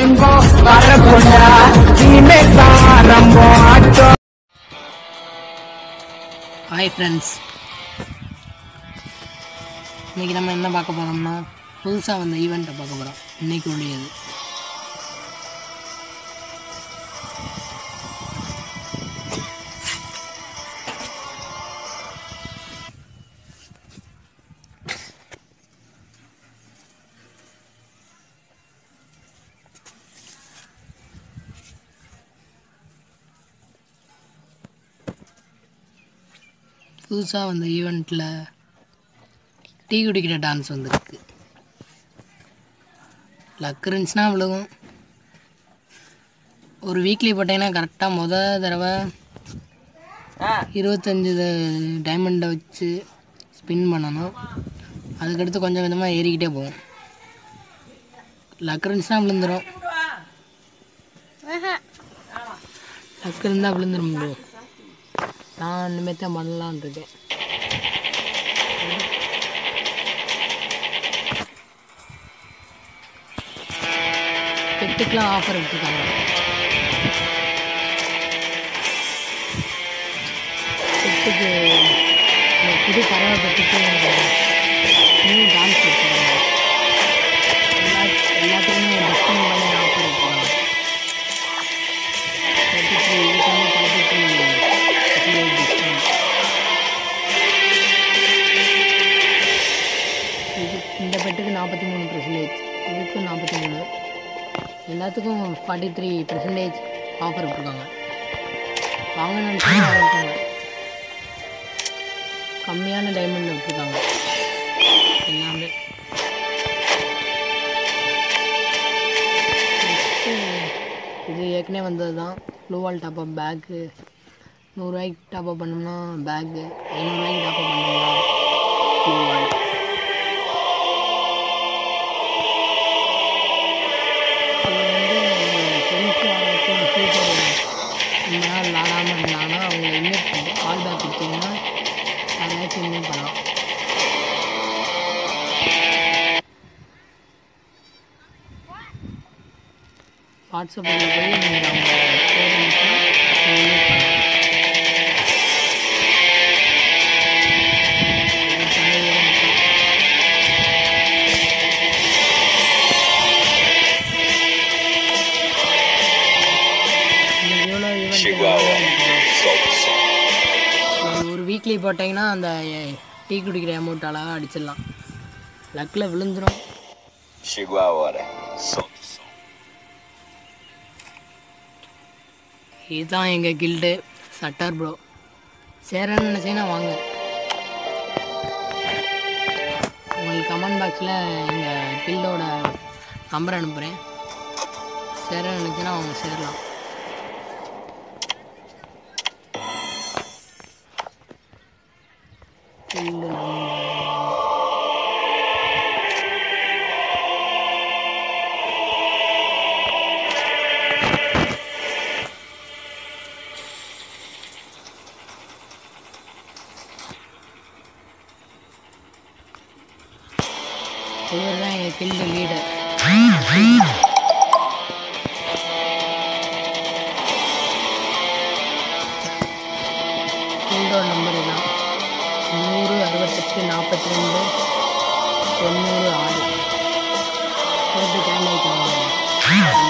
எங்கும் வரக்குண்டா இனிமே ஆரம்பம் ஆட்டம் ஹாய் ஃப்ரெண்ட்ஸ் இன்றைக்கி நம்ம என்ன பார்க்க போகிறோம்னா புதுசாக வந்த ஈவெண்ட்டை பார்க்க போகிறோம் இன்னைக்கு உடையது புதுசாக வந்த ஈவெண்ட்டில் டீ குடிக்கிற டான்ஸ் வந்திருக்கு லக் இருந்துச்சுன்னா விழுகும் ஒரு வீக்லி போட்டீங்கன்னா கரெக்டாக முத தடவை இருபத்தஞ்சி டைமண்டை வச்சு ஸ்பின் பண்ணணும் அதுக்கடுத்து கொஞ்சம் கொஞ்சமாக ஏறிக்கிட்டே போகும் லக் இருந்துச்சுன்னா விழுந்துடும் லக் இருந்தால் விழுந்துடும் bro. நான் இனிமேல் தான் பண்ணலான்னு இருக்கேன் பெட்டுக்கெலாம் ஆஃபர் விட்டுருக்காங்க பெட்டுக்கு இந்த புது பறவை பெட்டுக்கு நியூ டான்ஸ் வச்சுருக்காங்க எல்லா எல்லாத்துக்குமே டிஸ்கவுண்ட் பண்ணி ஆஃபர் விட்டுருக்காங்க தேர்ட்டி த்ரீ இதுக்கு வந்து தேர்ட்டி த்ரீ டிஸ்கவுண்ட் இது இந்த பெட்டுக்கு நாற்பத்தி மூணு பர்சன்டேஜ் இதுக்கும் நாற்பத்தி மூணு எல்லாத்துக்கும் ஃபார்ட்டி த்ரீ பர்சன்டேஜ் ஆஃபர் விட்ருக்காங்க வாங்க நினச்சா வாங்கிக்கோங்க கம்மியான டைமண்டில் விட்ருக்காங்க எல்லாமே நெக்ஸ்ட்டு இது ஏற்கனவே வந்தது தான் ப்ளூ வால் டாப்அப் பேக்கு நூறுரூவாய்க்கு டாப்அப் பண்ணோம்னா பேக்கு ஐநூறுரூவாய்க்கு டாப்அப் பண்ணோம்னா ப்ளூ வால் இது வந்து ஃப்ரெண்ட்ஸ் யாராச்சும் ஃபியூச்சர் ரொம்ப நாள் விளாடாமல் இருந்தாங்கன்னா அவங்க இன்வைட் பண்ணி கால் பேக் கொடுத்தீங்கன்னா யாரையாச்சும் இன்வைட் பண்ணலாம் வாட்ஸ்அப்பில் போய் நீங்கள் அவங்க பேர் அனுப்பினா invite பண்ணலாம். இது பழைய event தான். இன்னைக்கு எவ்வளோ event ஒரு வீக்லி போட்டிங்கன்னா அந்த டீ குடிக்கிற அமௌண்ட் அழகாக அடிச்சிடலாம் லக்கில் விழுந்துடும் Chegou a hora. Solta o som. இதுதான் எங்கள் கில்டு சட்டர் ப்ரோ சேரன்னு நினச்சிங்கன்னா வாங்க உங்களுக்கு கமெண்ட் பாக்ஸில் எங்கள் கில்டோட நம்பர் அனுப்புகிறேன் சேரன்னு நினச்சின்னா அவங்க சேரலாம் கில்டு இவர் தான் எங்கள் கில்டு லீடர் கில்டோட நம்பர் தான் நூறு அறுபத்தெட்டு நாற்பத்தி ரெண்டு தொண்ணூறு ஆறு போட்டு கேன் வைக்கணும்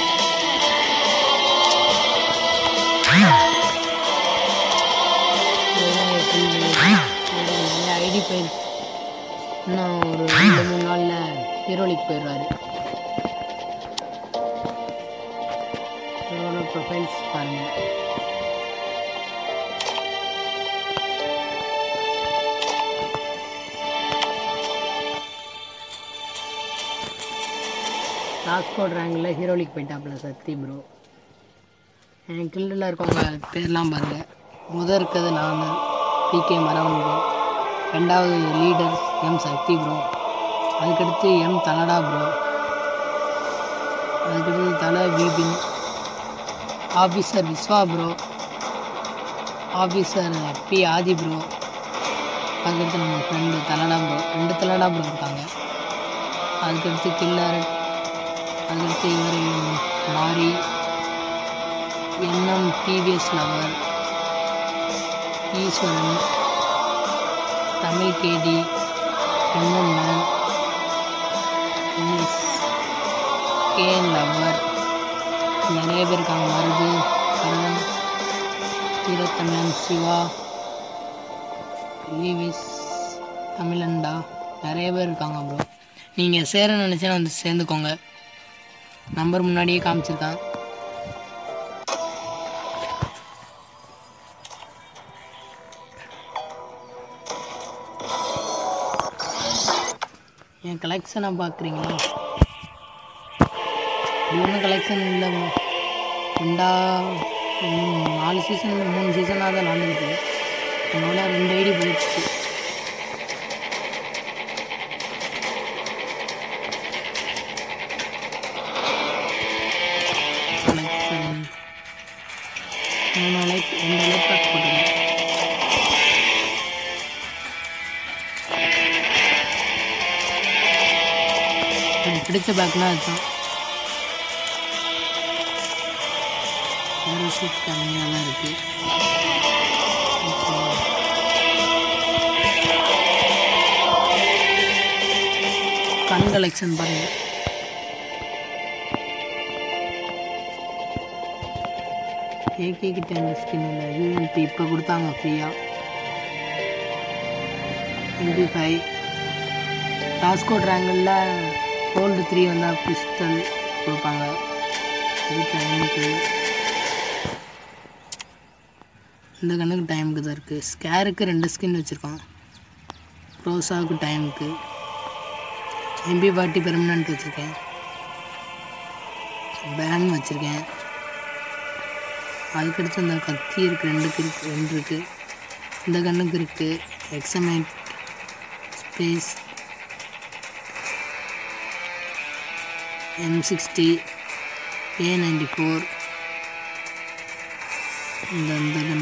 நிறைய ஐடி போயிருக்கு இன்னும் ஒரு ரெண்டு மூணு நாளில் ஹீரோலிக் போயிடுவார் இவரோட ப்ரொஃபைல்ஸ் பாருங்கள் லாஸ்கோட் ரேங்கில் ஹீரோலிக் போயிட்டாப்புல சக்தி ப்ரோ என் கில்டில் இருக்கவங்க பேர்லாம் பாருங்கள் முதல் இருக்கிறது நான் பிகே மரவன் ப்ரோ ரெண்டாவது லீடர் எம் சக்தி ப்ரோ அதுக்கடுத்து எம் தலடா ப்ரோ அதுக்கடுத்து தலை Vipin officer Viswa bro officer P Aadhi bro அதுக்கடுத்து நம்ம ஃப்ரெண்டு தலடா ப்ரோ ரெண்டு தலடா ப்ரோ இருக்காங்க அதுக்கடுத்து கில்லர் அடுத்து இவர் Mari NM TVS lover Eswaran Tamil KD MM man S KN lover நிறைய பேர் இருக்காங்க மருது கரண் வீரத்தமிழன் சிவா லீவிஸ் தமிழன்டா நிறைய பேர் இருக்காங்க ப்ரோ நீங்கள் சேர நினச்சா வந்து சேர்ந்துக்கோங்க நம்பர் முன்னாடியே காமிச்சிருக்கேன் என் கலெக்ஷனை பார்க்குறீங்களா இது ஒன்றும் கலெக்ஷன் இல்லை bro. ரெண்டா ம், நாலு சீசன் மூணு சீசனாக தான் விளாண்டுருக்கு அதனால ரெண்டு ஐடி போயிடுச்சு கலெக்ஷன் மூணு லைக் ரெண்டு லைக் பாஸ் போட்டுருக்கேன் எனக்கு பிடிச்ச பேக்னா அதுதான் பேராஷூட் கம்மியாக தான் இருக்குது கண் கலெக்ஷன் பாருங்க ஏகே கிட்ட இந்த ஸ்கின் இல்லை யூஎன்பி இப்போ கொடுத்தாங்க ஃப்ரீயாக எம்பி ஃபைவ் டாஸ்கோ ட்ராங்கிளில் கோல்டு த்ரீ வந்தால் பிஸ்டல் கொடுப்பாங்க இது டைமுக்கு இந்த கண்ணுக்கு டைமுக்கு தான் இருக்குது ஸ்கேருக்கு ரெண்டு ஸ்கின் வச்சுருக்கோம் ரோசாவுக்கு டைமுக்கு எம்பி பார்ட்டி பெர்மனண்ட் வச்சுருக்கேன் பேன் வச்சுருக்கேன் அதுக்கடுத்து இந்த கத்தி இருக்குது ரெண்டுக்கு இருக்கு ரெண்டு இருக்குது இந்த கண்ணுக்கு இருக்குது எக்ஸமைட் space M sixty A ninety four இந்த இந்த கன்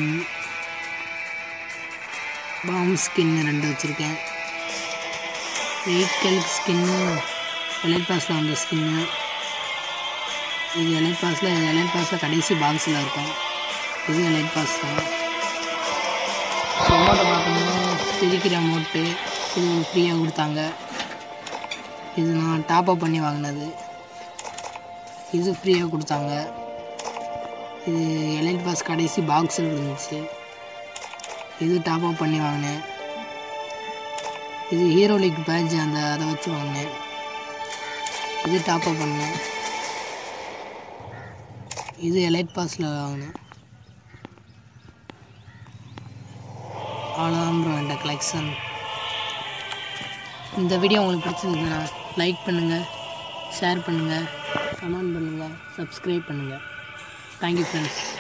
பாம் ஸ்கின் ரெண்டு வச்சுருக்கேன் வெஹிக்கல் ஸ்கின்னு எலைட் பாஸில் வந்த ஸ்கின்னு இது எலைட் பாஸில் இது எலைட் பாஸில் கடைசி பாக்ஸில் இருக்கும் இது எலைட் பாஸ் தான் அமௌண்ட்டை பார்க்கணும்னா சிரிக்கிற அமௌண்ட்டு இது ஃப்ரீயாக கொடுத்தாங்க இது நான் டாப் அப் பண்ணி வாங்கினது இது ஃப்ரீயாக கொடுத்தாங்க இது எலைட் பாஸ் கடைசி பாக்ஸில் இருந்துச்சு இது டாப் அப் பண்ணி வாங்கினேன் இது ஹீரோ லீக் பேட்ச் அந்த அதை வச்சு வாங்கினேன் இது டாப் அப் பண்ணேன் இது எலைட் பாஸில் வாங்கினேன் அவ்வளோதான் ப்ரோ என்கிட்ட கலெக்ஷன் இந்த வீடியோ உங்களுக்கு பிடிச்சிருந்ததுன்னா லைக் பண்ணுங்கள் ஷேர் பண்ணுங்கள் கமெண்ட் பண்ணுங்கள் சப்ஸ்கிரைப் பண்ணுங்கள் தேங்க்யூ ஃப்ரெண்ட்ஸ்